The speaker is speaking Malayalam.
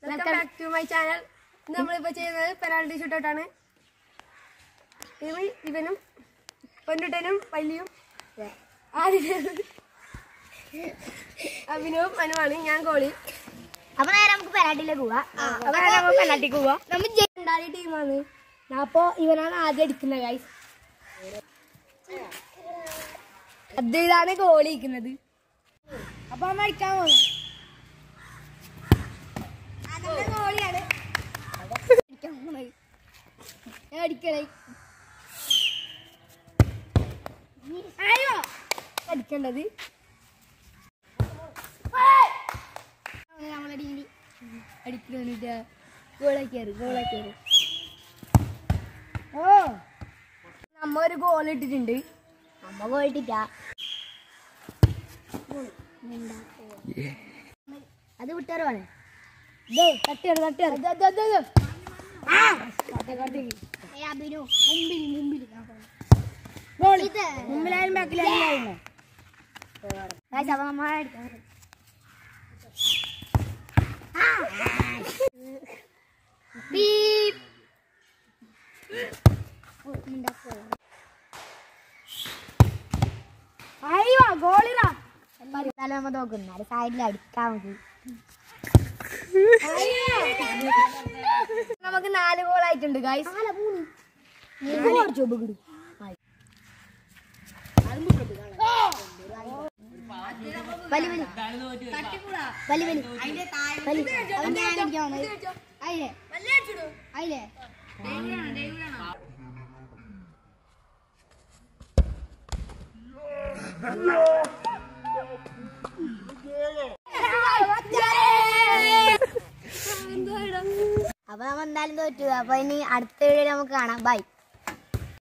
welcome back to my channel നമ്മളിപ്പോ ചെയ്യുന്നത് പെനാൾട്ടി ഷൂട്ടൗട്ടാണ് ഇത് ഇവനും പൊന്നുട്ടനും പല്ലിയും ആദ്യം അഭിനവും അനുവാണ് ഞാൻ കോളി അപ്പൊ നേരെ നമുക്ക് പെനാട്ടിലേക്ക് പോവാം അപ്പൊ നമ്മൾ പെനാൾട്ടിക്ക് പോവാ നമ്മൾ രണ്ടാളി ടീമാണ് അപ്പോ ഇവനാണ് ആദ്യം അടിക്കുന്നത് ഗൈസ് അദ്ദേഹമാണ് ഗോളി ഇരിക്കുന്നത് അപ്പൊ നമ്മൾ അടിക്കാൻ പോകുന്നു അതിന്റെ ഗോളിയാണ് അടിക്കാൻ പോണത് ഞാൻ അടിക്കണേ അയ്യോ അടിക്കേണ്ടത് നമ്മളെ ഡീലി അടിക്കുന്നില്ല ഗോളാക്കിയാറ് ഗോളാക്കിയാറ് ഓ നമ്മ ഒരു ഗോൾ ഇട്ടിട്ടുണ്ട് അമ്മ പോയിട്ടില്ല അത് വിട്ടാറുവാണ് തട്ടിയാണ് തട്ടിയാണ് അഭിനു മുമ്പിൽ മുമ്പിൽ മുമ്പിലായാലും ബാക്കിലായാലും അപ്പൊ നമ്മ അടിക്കാൻ ബീപ് അയ്യോ ഗോളിറാ എന്നാലും നമ്മ നോക്കുന്ന സൈഡിൽ അടിക്കാൻ മതി നമുക്ക് നാല് ഗോൾ ആയിട്ടുണ്ട് ഗൈസ് വലി വലി വലി വലി വലി അത് ഞാൻ അടിക്കാൻ വന്നത് അതിലെ അതിലെ അപ്പൊ നമ്മ എന്തായാലും തോറ്റു അപ്പൊ ഇനി അടുത്ത വീഡിയോ നമുക്ക് കാണാം ബൈ